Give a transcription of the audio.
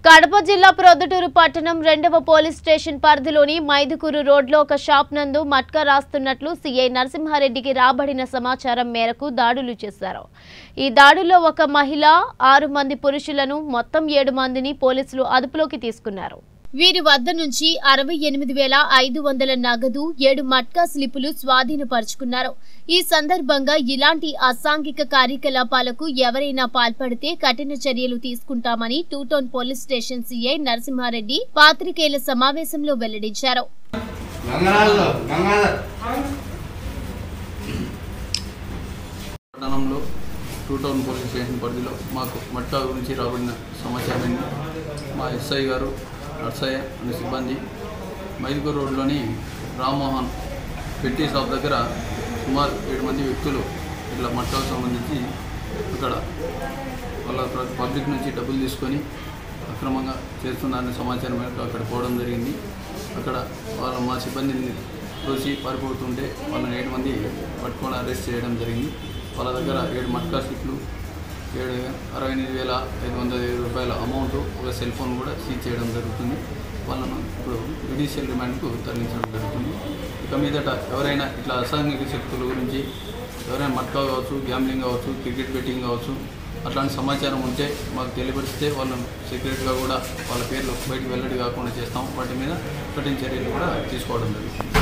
కడప జిల్లా ప్రొద్దుటూరు పట్టణం రెండవ పోలీస్ స్టేషన్ పరిధిలోని మైదుకూరు రోడ్లో ఒక షాప్ నందు మట్కా రాస్తున్నట్లు సీఐ నరసింహారెడ్డికి రాబడిన సమాచారం మేరకు దాడులు చేశారు ఈ దాడుల్లో ఒక మహిళ ఆరు మంది పురుషులను మొత్తం ఏడు మందిని పోలీసులు అదుపులోకి తీసుకున్నారు వీరి వద్ద నుంచి అరవై ఎనిమిది వేల ఐదు వందల నగదు ఏడు మట్కా స్లిప్పులు స్వాధీనపరుచుకున్నారు ఈ సందర్భంగా ఇలాంటి అసాంఘిక కార్యకలాపాలకు ఎవరైనా పాల్పడితే కఠిన చర్యలు తీసుకుంటామని two town police station CI Narasimhareddy పాత్రికేయుల సమావేశంలో వెల్లడించారు గంగరాజులో గంగాధర్ పట్టణంలో టూ టౌన్ పోలీస్ స్టేషన్ పరిధిలో మాకు మట్కా గురించి రాబడిన సమాచారాన్ని మా ఎస్ఐ గారు నర్సయ్య అనే సిబ్బంది మైదుకూరు రోడ్లోని రామ్మోహన్ పెట్టి షాప్ దగ్గర సుమారు ఏడు మంది వ్యక్తులు ఇట్లా మట్కాకు సంబంధించి అక్కడ వాళ్ళ ప్ర- పబ్లిక్ నుంచి డబ్బులు తీసుకొని అక్రమంగా చేస్తున్నారనే సమాచారం మేరకు అక్కడ పోవడం జరిగింది అక్కడ వాళ్ళ మా సిబ్బందిని తోసి పారిపోతుంటే వాళ్ళని ఏడు మంది పట్టుకొని అరెస్ట్ చేయడం జరిగింది వాళ్ళ దగ్గర ఏడు మట్కా స్లిప్లు ఏడు అరవై ఎనిమిది వేల ఐదు వందల ఐదు రూపాయల అమౌంట్ ఒక సెల్ ఫోన్ కూడా సీజ్ చేయడం జరుగుతుంది వాళ్ళను ఇప్పుడు జ్యుడిషియల్ రిమాండ్కు తరలించడం జరుగుతుంది ఇక మీదట ఎవరైనా ఇట్లా అసాంఘిక శక్తుల గురించి ఎవరైనా మట్కా కావచ్చు గ్యాంబ్లింగ్ కావచ్చు క్రికెట్ బెట్టింగ్ కావచ్చు అట్లాంటి సమాచారం ఉంటే మాకు తెలియపరిస్తే వాళ్ళను సీక్రెట్గా కూడా వాళ్ళ పేర్లు బయటకు వెల్లడి కాకుండా చేస్తాం వాటి మీద కఠిన చర్యలు కూడా తీసుకోవడం జరుగుతుంది